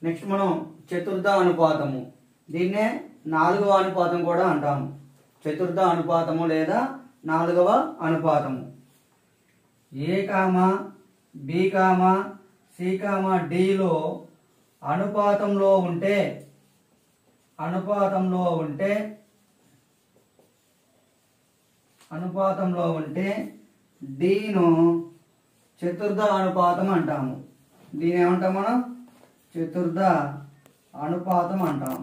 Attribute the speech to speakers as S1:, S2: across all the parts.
S1: next మనం చతుర్థ అనుపాతము దీన్నే నాలుగవ అనుపాతం కూడా అంటాము చతుర్థ అనుపాతము లేదా నాలుగవ అనుపాతము ఏ కామ బి కామ సి కామ డిలో అనుపాతంలో ఉంటే అనుపాతంలో ఉంటే అనుపాతంలో ఉంటే డీను చతుర్థ అనుపాతం అంటాము దీని ఏమంటాం మనం చతుర్థ అనుపాతం అంటాం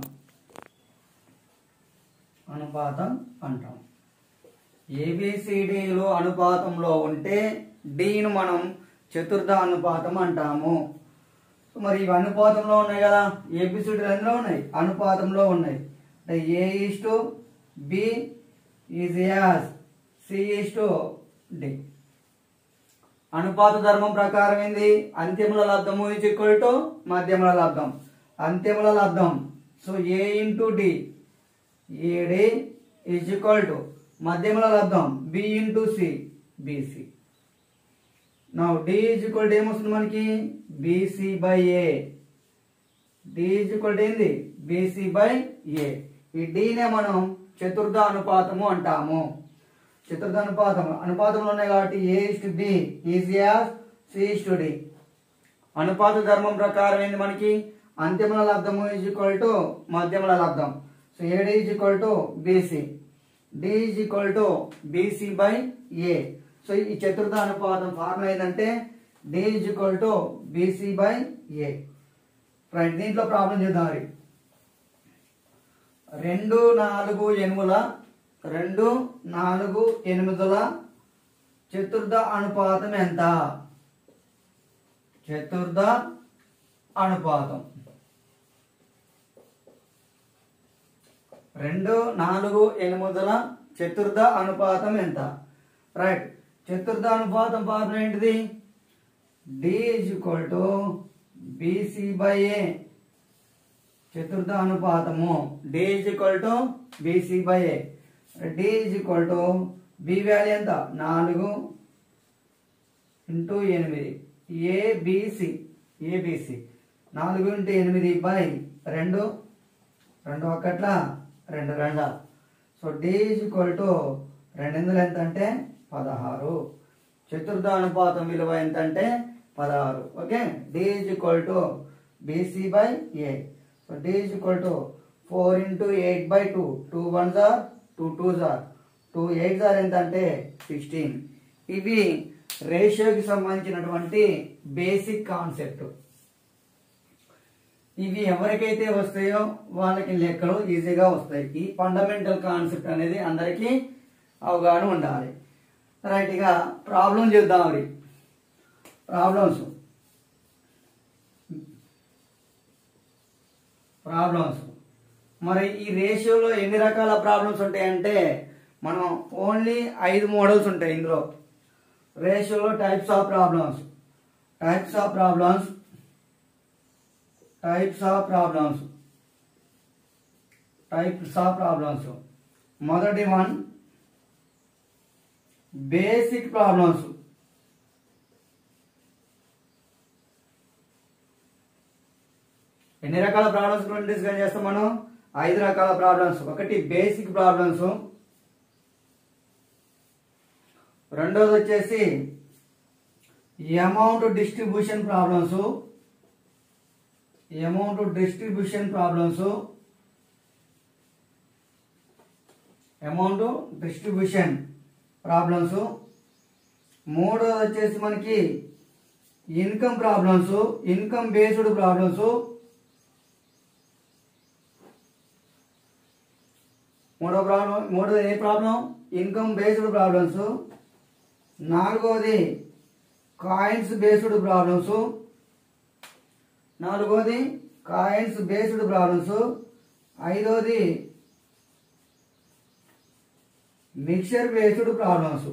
S1: అనుపాతం అంటాం ఏబిసిడిలో అనుపాతంలో ఉంటే డీను మనం చతుర్థ అనుపాతం అంటాము సో మరి ఇవి అనుపాతంలో ఉన్నాయి కదా ఏబిసిడి అందులో ఉన్నాయి అనుపాతంలో ఉన్నాయి అంటే A is to B is as C is to D అనుపాత ధర్మం ప్రకారం ఏంది అంత్యముల లబ్ధము ఈజ్ ఈక్వల్ టు మధ్యముల లబ్ధం అంత్యముల లబ్ధం so A into D AD is equal to మధ్యముల లబ్ధం బి ఇంటూ సి బీసీ నా డి ఈజ్ ఈక్వల్ టు ఏమొస్తుంది మనకి BC by A D is equal to ఏంది బీసీ బై ఏ ఈ డీనే మనం చతుర్థ అనుపాతము అంటాము చతుర్థ అనుపాతం అనుపాతంలో ఉన్నాయి కాబట్టి A is to B is as C is to D అనుపాత ధర్మం ప్రకారం ఏంది మనకి అంత్యముల లబ్ధము ఈజ్ ఈక్వల్ టు మధ్యముల లబ్ధం so AD is equal to BC D is equal to BC by A so ఈ చతుర్థ అనుపాతం ఫార్ములా ఏంటంటే D is equal to BC by A right దీంట్లో ప్రాబ్లం చేద్దాం మరి రెండు నాలుగు ఎనుముల రెండు నాలుగు ఎనిమిదిల చతుర్థ అనుపాతం ఎంత చతుర్థ అనుపాతం రెండు నాలుగు ఎనిమిదిల చతుర్థ అనుపాతం ఎంత రైట్ చతుర్థ అనుపాతం ఫార్ములా ఏంటిది D is equal to BC by A చతుర్థ అనుపాతము D is equal to BC by A D is equal to B value ఎంత నాలుగు ఇంటూ ఎనిమిది ఏబిసి ఏబిసి నాలుగు ఇంటూ ఎనిమిది బై రెండు రెండు ఒకట్ల రెండు రెండ so D is equal to రెండు వందలు ఎంత అంటే పదహారు చతుర్థ అనుపాతం విలువ ఎంత అంటే పదహారు okay D is equal to BC by A so D is equal to four into eight by two two one జార్ టూ టూ జార్ టూ ఎయిట్ జార్ ఎంత అంటే సిక్స్టీన్ ఇవి రేషియోకి సంబంధించినటువంటి బేసిక్ కాన్సెప్ట్ ఇవి ఎవరికైతే వస్తాయో వాళ్ళకి లెక్కలు ఈజీగా వస్తాయి ఈ ఫండమెంటల్ కాన్సెప్ట్ అనేది అందరికీ అవగాహన ఉండాలి రైట్ ఇక ప్రాబ్లం చూద్దాం మరి ప్రాబ్లమ్స్ ప్రాబ్లమ్స్ మరి ఈ రేషియోలో ఎన్ని రకాల ప్రాబ్లమ్స్ ఉంటాయంటే మనం ఓన్లీ ఐదు మోడల్స్ ఉంటాయి ఇందులో రేషియోలో types of problems types of problems types of problems types of problems మొదటి వన్ బేసిక్ ప్రాబ్లమ్స్ ఎన్ని రకాల ప్రాబ్లమ్స్ గురించి డిస్కస్ చేస్తాం మనం ఐదు రకాల ప్రాబ్లమ్స్ ఒకటి బేసిక్ ప్రాబ్లమ్స్ రెండోది వచ్చేసి amount distribution problems amount distribution problems amount distribution problems మూడోది వచ్చేసి మనకి income problems income based problems మూడో ప్రాబ్లం మూడోది ఏ ప్రాబ్లం ఇన్కమ్ బేస్డ్ ప్రాబ్లమ్స్ నాలుగోది కాయిన్స్ బేస్డ్ ప్రాబ్లమ్స్ నాలుగోది కాయిన్స్ బేస్డ్ ప్రాబ్లమ్స్ ఐదోది mixture based problems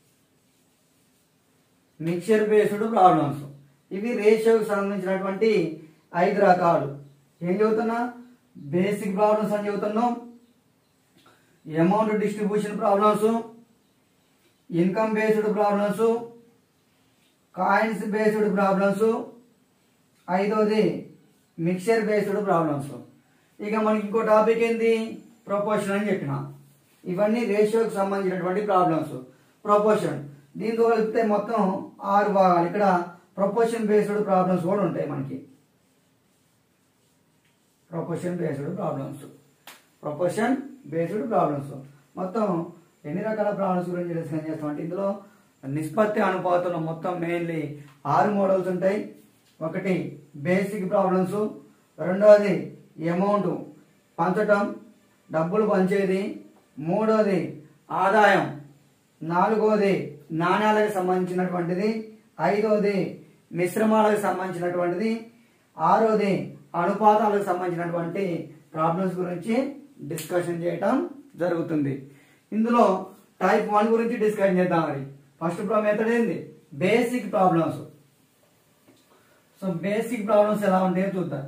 S1: mixture based problems ఇవి రేషియోకి సంబంధించినటువంటి ఐదు రకాలు ఏం చెబుతున్నా బేసిక్ ప్రాబ్లమ్స్ అని చెబుతున్నాం amount distribution problems income based problems coins based problems ఐదోది మిక్చర్ బేస్డ్ ప్రాబ్లమ్స్ ఇక మనకి ఇంకో టాపిక్ ఏంది ప్రపోర్షన్ అని చెప్పిన ఇవన్నీ రేషియోకి సంబంధించినటువంటి ప్రాబ్లమ్స్ ప్రపోర్షన్ దీంతో కలిపితే మొత్తం ఆరు భాగాలు ఇక్కడ ప్రపోర్షన్ బేస్డ్ ప్రాబ్లమ్స్ కూడా ఉంటాయి మనకి proportion based problems proportion based problems మొత్తం ఎన్ని రకాల ప్రాబ్లమ్స్ గురించి డిస్కస్ చేస్తామంటే ఇందులో నిష్పత్తి అనుపాతంలో మొత్తం మెయిన్లీ ఆరు మోడల్స్ ఉంటాయి ఒకటి బేసిక్ ప్రాబ్లమ్స్ రెండవది అమౌంట్ పంచటం డబ్బులు పంచేది మూడవది ఆదాయం నాలుగవది నాణ్యాలకు సంబంధించినటువంటిది ఐదవది మిశ్రమాలకు సంబంధించినటువంటిది ఆరోది అనుపాతాలకు సంబంధించినటువంటి ప్రాబ్లమ్స్ గురించి డిస్కషన్ చేయటం జరుగుతుంది ఇందులో టైప్ వన్ గురించి డిస్కషన్ చేద్దాం మరి ఫస్ట్ ప్రాబ్లం మెథడ్ ఏంది basic problems so basic problems ఎలా ఉంటాయో చూద్దాం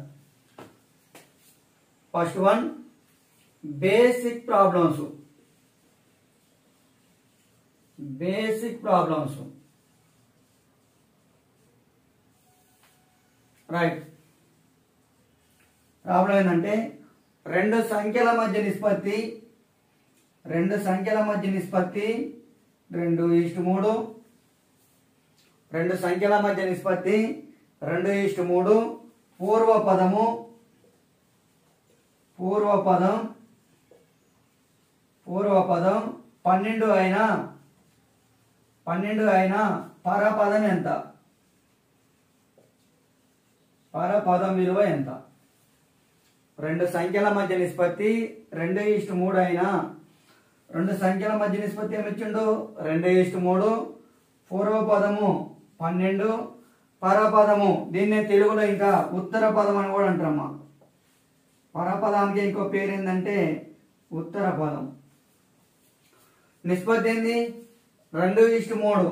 S1: first one basic problems basic problems right problem ఏంటంటే రెండు సంఖ్యల మధ్య నిష్పత్తి రెండు సంఖ్యల మధ్య నిష్పత్తి రెండు ఈస్ట్ మూడు రెండు సంఖ్యల మధ్య నిష్పత్తి రెండు ఈస్ట్ మూడు పూర్వ పదము పూర్వ పదం పూర్వ పదం పన్నెండు అయినా పన్నెండు అయినా పరపదం ఎంత పరపదం విలువ ఎంత రెండు సంఖ్యల మధ్య నిష్పత్తి రెండు ఇష్టు మూడు అయినా రెండు సంఖ్యల మధ్య నిష్పత్తి ఏమిచ్చిండు రెండు ఇష్టు మూడు పూర్వపదము పన్నెండు పరపదము దీన్నే తెలుగులో ఇంకా ఉత్తర పదం అని కూడా అంటారమ్మా పరపదానికి ఇంకో పేరు ఏంటంటే ఉత్తర పదం నిష్పత్తి ఏంది రెండు ఇష్టు మూడు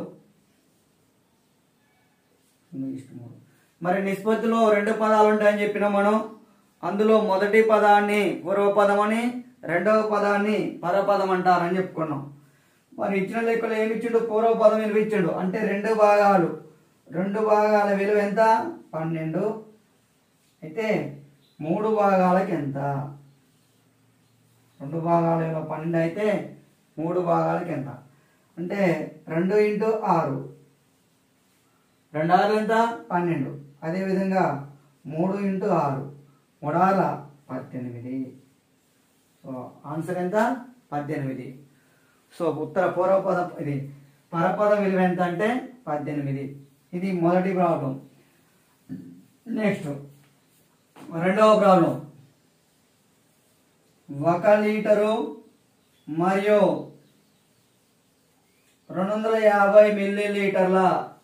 S1: రెండు ఇష్టు మూడు మరి నిష్పత్తిలో రెండు పదాలు ఉంటాయని చెప్పినాం మనం అందులో మొదటి పదాన్ని పూర్వపదం అని రెండవ పదాన్ని పరపదం అంటారని చెప్పుకున్నాం మరి ఇచ్చిన లెక్కలో ఏమి ఇచ్చిండు పూర్వపదం విలువ ఇచ్చిండు అంటే రెండు భాగాలు రెండు భాగాల విలువ ఎంత పన్నెండు అయితే మూడు భాగాలకి ఎంత రెండు భాగాల విలువ పన్నెండు అయితే మూడు భాగాలకి ఎంత అంటే రెండు ఇంటూ ఆరు రెండు ఆరు ఎంత పన్నెండు అదేవిధంగా మూడు ఇంటూ ఆరు మూడాల పద్దెనిమిది సో ఆన్సర్ ఎంత పద్దెనిమిది సో ఉత్తర పూర్వపదం ఇది పరపదం విలువ ఎంత అంటే పద్దెనిమిది ఇది మొదటి ప్రాబ్లం నెక్స్ట్ రెండవ ప్రాబ్లం ఒక లీటరు మరియు రెండు వందల యాభై మిల్లీ లీటర్ల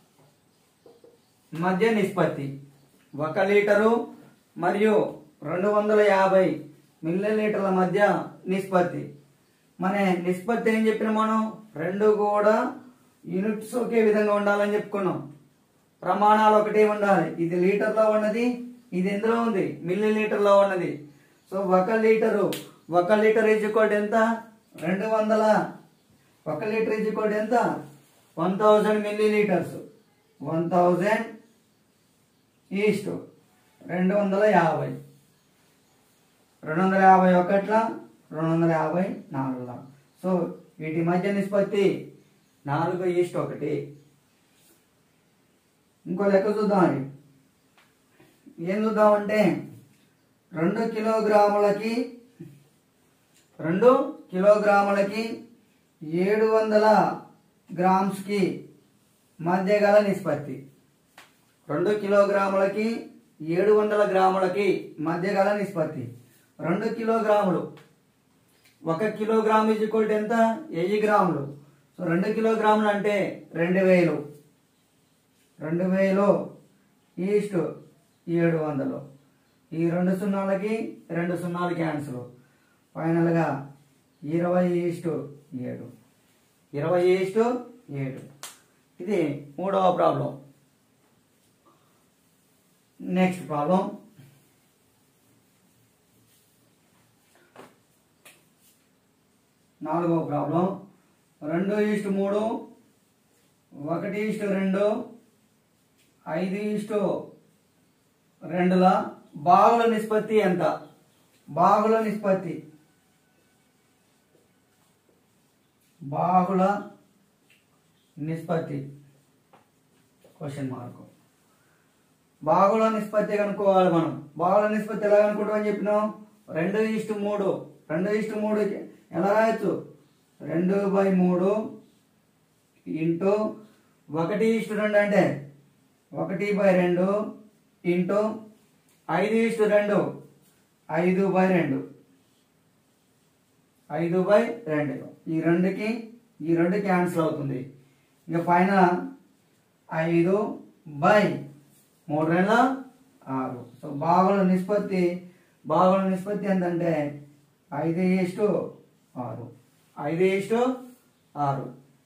S1: మధ్య నిష్పత్తి ఒక లీటరు మరియు రెండు వందల యాభై మిల్లీ లీటర్ల మధ్య నిష్పత్తి మన నిష్పత్తి ఏం చెప్పిన మనం రెండు కూడా యూనిట్స్ ఒకే విధంగా ఉండాలని చెప్పుకున్నాం ప్రమాణాలు ఒకటే ఉండాలి ఇది లీటర్లో ఉన్నది ఇది ఎందులో ఉంది మిల్లీ లీటర్లో ఉన్నది సో ఒక లీటరు ఒక లీటర్ ఈజ్ ఈక్వల్ ఎంత రెండు వందల ఒక లీటర్ ఈజ్ ఈక్వల్ ఎంత one thousand millilitres one thousand is to రెండు వందల యాభై రెండు వందల యాభై ఒకట్ల రెండు వందల యాభై నాలుగుల సో వీటి మధ్య నిష్పత్తి నాలుగు ఈస్ట్ ఒకటి ఇంకో లెక్క చూద్దాం అది ఏం చూద్దామంటే రెండు కిలోగ్రాములకి రెండు కిలోగ్రాములకి ఏడు వందల గ్రామ్స్కి మధ్య గల నిష్పత్తి రెండు కిలోగ్రాములకి ఏడు వందల గ్రాములకి మధ్య గల నిష్పత్తి రెండు కిలోగ్రాములు ఒక కిలోగ్రామ్ ఈజ్ ఈక్వల్ టు ఎంత వెయ్యి గ్రాములు సో రెండు కిలోగ్రాములు అంటే రెండు వేలు రెండు వేలు ఈస్ట్ ఏడు వందలు ఈ రెండు సున్నాలకి రెండు సున్నాలు క్యాన్సిల్ ఫైనల్గా ఇరవై ఈస్ట్ ఏడు ఇరవై ఈస్ట్ ఏడు ఇది మూడవ ప్రాబ్లం నెక్స్ట్ ప్రాబ్లం నాలుగవ ప్రాబ్లం రెండు ఈస్ట్ మూడు ఒకటి ఈస్ట్ రెండు ఐదు ఈస్ట్ రెండుల బాగుల నిష్పత్తి ఎంత బాగుల నిష్పత్తి బాగుల నిష్పత్తి క్వశ్చన్ మార్క్ బాగుల నిష్పత్తి కనుక్కోవాలి మనం బాగుల నిష్పత్తి ఎలా కనుక్కుంటామని చెప్పినాం రెండు ఇష్టు మూడు రెండు ఇష్టు మూడు ఎలా రాయొచ్చు రెండు బై మూడు ఇంటూ ఒకటి ఇష్టు రెండు అంటే ఒకటి బై రెండు ఇంటూ ఐదు ఇష్టు రెండు ఐదు బై రెండు ఐదు బై రెండు ఈ రెండుకి ఈ రెండు క్యాన్సిల్ అవుతుంది ఇక పైన ఐదు బై మూడు రెండు ఆరు సో బాగుల నిష్పత్తి బాగుల నిష్పత్తి ఎంతంటే ఐదు ఇష్టు ఆరు ఐదు ఇష్టు ఆరు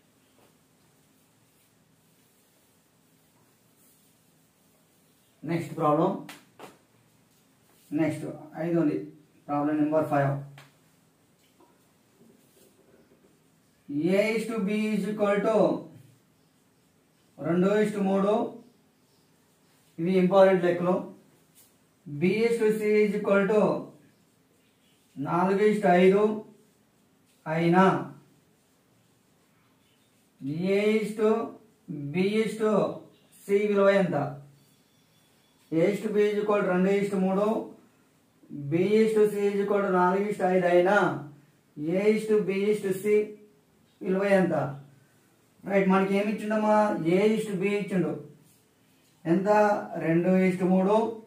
S1: నెక్స్ట్ ప్రాబ్లం నెక్స్ట్ ఐదోది problem number five A is to B is equal to రెండు ఇస్ టు మూడు ఇవి ఇంపార్టెంట్ లెక్కలు B is to C is equal to నాలుగు ఇస్ టు ఐదు అయినా A is to B is to C విలువ ఎంత A is to B is equal రెండు ఇస్ టు మూడు B is to C is equal నాలుగు is to ఐదు అయినా A is to B is to C విలువ ఎంత రైట్ మనకి ఏమి ఇచ్చిండమ్మా ఏ ఇష్టు బి ఇచ్చిండు ఎంత రెండు ఇష్టు మూడు